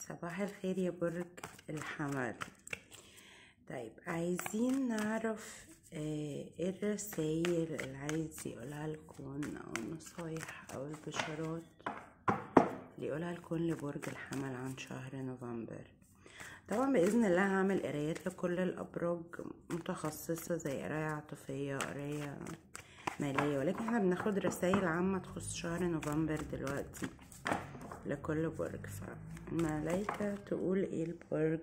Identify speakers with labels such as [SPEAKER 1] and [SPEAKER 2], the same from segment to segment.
[SPEAKER 1] صباح الخير يا برج الحمل طيب عايزين نعرف آه، ايه الرسايل اللي عايز يقولها الكون او النصايح او البشارات اللي يقولها الكون لبرج الحمل عن شهر نوفمبر طبعا باذن الله هعمل قرايات لكل الابراج متخصصه زي قرايه عاطفيه قرايه ماليه ولكن احنا بناخد رسائل عامه تخص شهر نوفمبر دلوقتي لكل برج فالملايكة تقول ايه البرج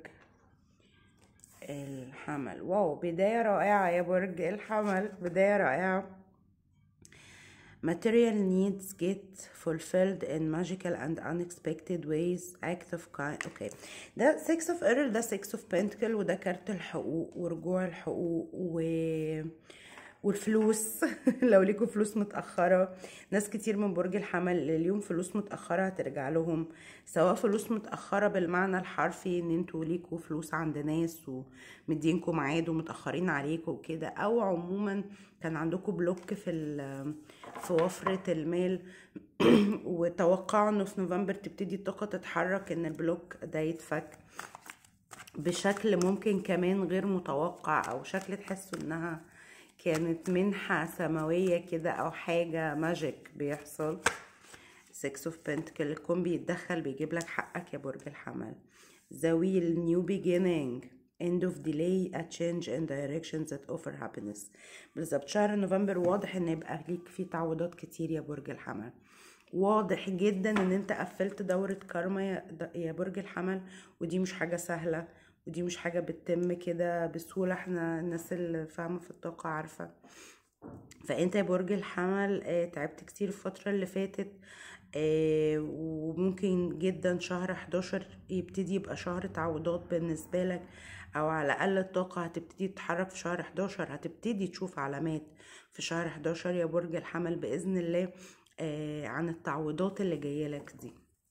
[SPEAKER 1] الحمل واو بداية رائعة يا برج الحمل بداية رائعة material needs get fulfilled in magical and unexpected ways act of kind اوكي ده six of error ده six of pentacle وده كارت الحقوق ورجوع الحقوق و والفلوس لو ليكوا فلوس متأخرة ناس كتير من برج الحمل اللي اليوم فلوس متأخرة هترجع لهم سواء فلوس متأخرة بالمعنى الحرفي ان انتوا ليكوا فلوس عند ناس ومدينكوا ميعاد ومتأخرين عليكوا وكده او عموما كان عندكوا بلوك في في وفرة المال وتوقعوا انه في نوفمبر تبتدي الطاقة تتحرك ان البلوك ده يتفك بشكل ممكن كمان غير متوقع او شكل تحسوا انها كانت منحة سماوية كده أو حاجة ماجيك بيحصل six of pentacle الكون بيتدخل بيجيب لك حقك يا برج الحمل زويل new beginning end of delay a change in directions that offer happiness بالظبط شهر نوفمبر واضح ان يبقى ليك فيه تعويضات كتير يا برج الحمل واضح جدا ان انت قفلت دورة كارما يا, يا برج الحمل ودي مش حاجة سهلة ودي مش حاجة بتتم كده بسهولة احنا الناس اللي فاهمة في الطاقة عارفة فانت يا برج الحمل اه تعبت كتير الفترة اللي فاتت اه وممكن جدا شهر 11 يبتدي يبقى شهر تعويضات بالنسبة لك او على الاقل الطاقة هتبتدي تتحرك في شهر 11 هتبتدي تشوف علامات في شهر 11 يا برج الحمل باذن الله اه عن التعويضات اللي جايه لك دي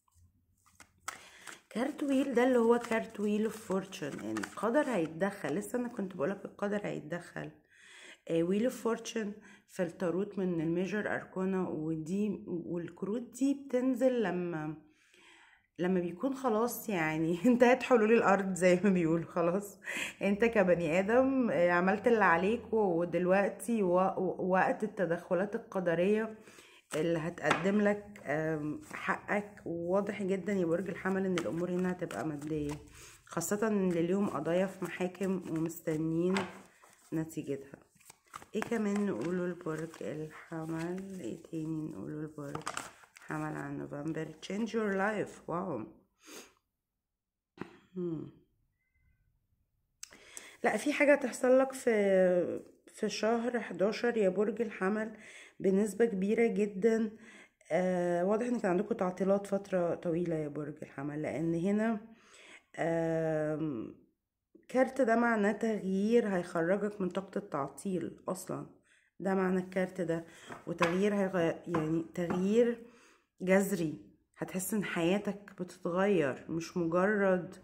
[SPEAKER 1] كارت ويل ده اللي هو كارت ويل اوف فورتشن يعني القدر هيتدخل لسه انا كنت بقولك القدر هيتدخل ويل اوف فورتشن في التاروت من الميجر اركونا ودي والكروت دي بتنزل لما لما بيكون خلاص يعني انتهت حلول الارض زي ما بيقولوا خلاص انت كبني ادم عملت اللي عليك ودلوقتي وقت التدخلات القدريه اللي هتقدم لك حقك وواضح جدا يا برج الحمل ان الامور هنا هتبقى ماديه خاصه ان اليوم قضايا في محاكم ومستنيين نتيجتها ايه كمان نقوله لبرج الحمل ايه تاني نقوله لبرج حمل عن نوفمبر change your life واو hmm. لا في حاجه تحصل لك في في شهر 11 يا برج الحمل بنسبة كبيرة جدا آه واضح ان كان عندكم تعطيلات فترة طويلة يا برج الحمل لان هنا آه كارت ده معناه تغيير هيخرجك من طاقة التعطيل اصلا ده معنى الكارت ده وتغيير هيغير يعني تغيير جذري هتحس ان حياتك بتتغير مش مجرد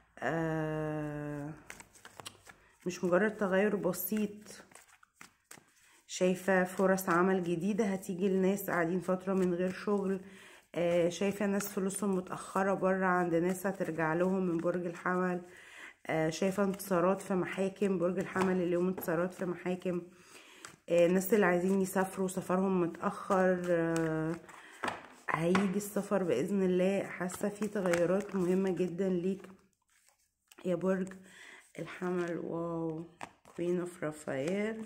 [SPEAKER 1] آه مش مجرد تغير بسيط شايفة فرص عمل جديدة هتيجي لناس قاعدين فترة من غير شغل آه شايفة ناس فلوسهم متأخرة برا عند ناس هترجع لهم من برج الحمل آه شايفة انتصارات في محاكم برج الحمل اليوم انتصارات في محاكم آه الناس اللي عايزين يسافروا سفرهم متأخر آه هيجي السفر بإذن الله حاسة في تغيرات مهمة جدا ليك يا برج الحمل واو كوين اوف رافائيل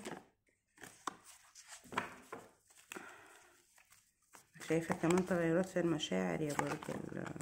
[SPEAKER 1] شايفة كمان تغيرات في المشاعر يا برج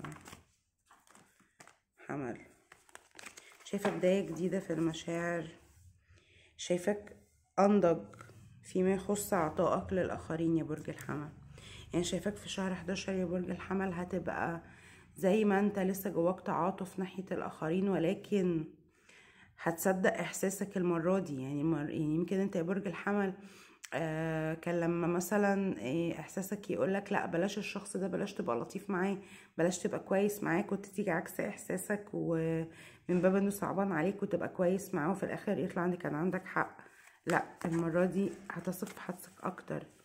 [SPEAKER 1] الحمل شايفة بداية جديدة في المشاعر شايفك أنضج فيما يخص عطائك للآخرين يا برج الحمل يعني شايفك في شهر 11 يا برج الحمل هتبقى زي ما انت لسه جواك تعاطف ناحية الآخرين ولكن هتصدق إحساسك المرة دي يعني, مر... يعني يمكن انت يا برج الحمل آه كان لما مثلا إيه احساسك يقولك لا بلاش الشخص ده بلاش تبقى لطيف معاه بلاش تبقى كويس معاه كنت تيجي عكس احساسك ومن باب انه صعبان عليك وتبقى كويس معاه وفي الاخر يطلع عندك كان عندك حق لا المرة دي هتصف في حدسك اكتر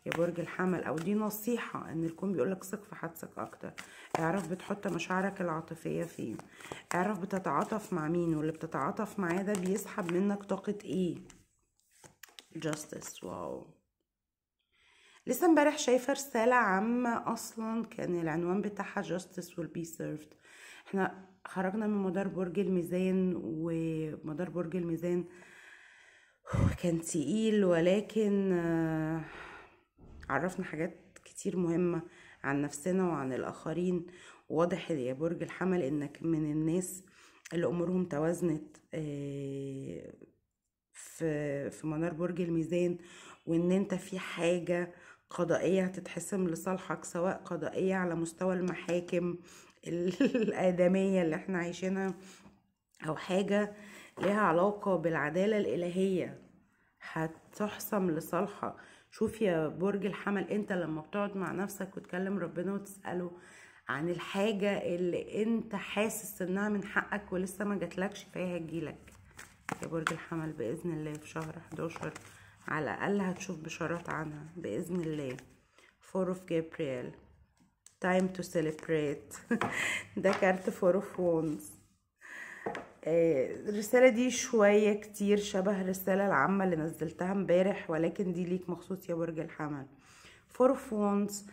[SPEAKER 1] يا برج الحمل او دي نصيحة ان الكون بيقولك ثق في حدسك اكتر اعرف بتحط مشاعرك العاطفية فين اعرف بتتعاطف مع مين واللي بتتعاطف معاه ده بيسحب منك طاقة ايه justice واو لسه امبارح شايفة رسالة عامة اصلا كان العنوان بتاعها justice will be served احنا خرجنا من مدار برج الميزان ومدار برج الميزان كان تقيل ولكن آه، عرفنا حاجات كتير مهمة عن نفسنا وعن الآخرين واضح يا برج الحمل إنك من الناس اللي أمورهم توازنت آه، في في منار برج الميزان وإن أنت في حاجة قضائية هتتحسم لصالحك سواء قضائية على مستوى المحاكم الآدمية اللي احنا عايشينها أو حاجة ليها علاقة بالعدالة الإلهية هتحسم لصالحك شوف يا برج الحمل انت لما بتقعد مع نفسك وتكلم ربنا وتسأله عن الحاجة اللي انت حاسس انها من حقك ولسه ما جاتلكش فهي هتجيلك يا برج الحمل بإذن الله في شهر 11 على الأقل هتشوف بشارات عنها بإذن الله فور اوف جابرييل time to celebrate ده كارت فور اوف وونز الرسالة دي شوية كتير شبه الرسالة العامة اللي نزلتها امبارح ولكن دي ليك مخصوص يا برج الحمل فور اوف وونز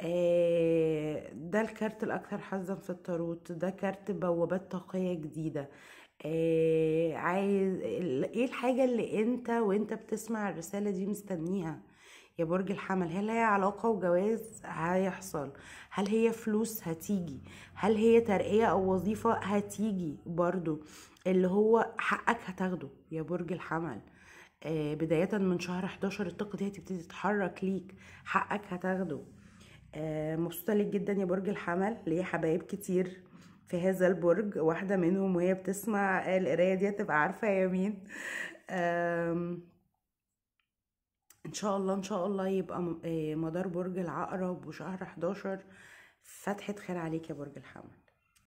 [SPEAKER 1] ده الكارت الأكثر حظا في التاروت ده كارت بوابات طاقية جديدة آه، عايز ايه الحاجة اللي انت وانت بتسمع الرسالة دي مستنيها يا برج الحمل هل هي علاقة وجواز هيحصل هل هي فلوس هتيجي هل هي ترقية او وظيفة هتيجي برضو اللي هو حقك هتاخده يا برج الحمل آه بداية من شهر 11 الطاقة دي هتبتدي تتحرك ليك حقك هتاخده آه مبسوطة ليك جدا يا برج الحمل ليا حبايب كتير في هذا البرج واحدة منهم وهي بتسمع القراية دي هتبقى عارفة يا مين ان شاء الله ان شاء الله يبقى م- آه، مدار برج العقرب وشهر 11 فتحة خير عليك يا برج الحمل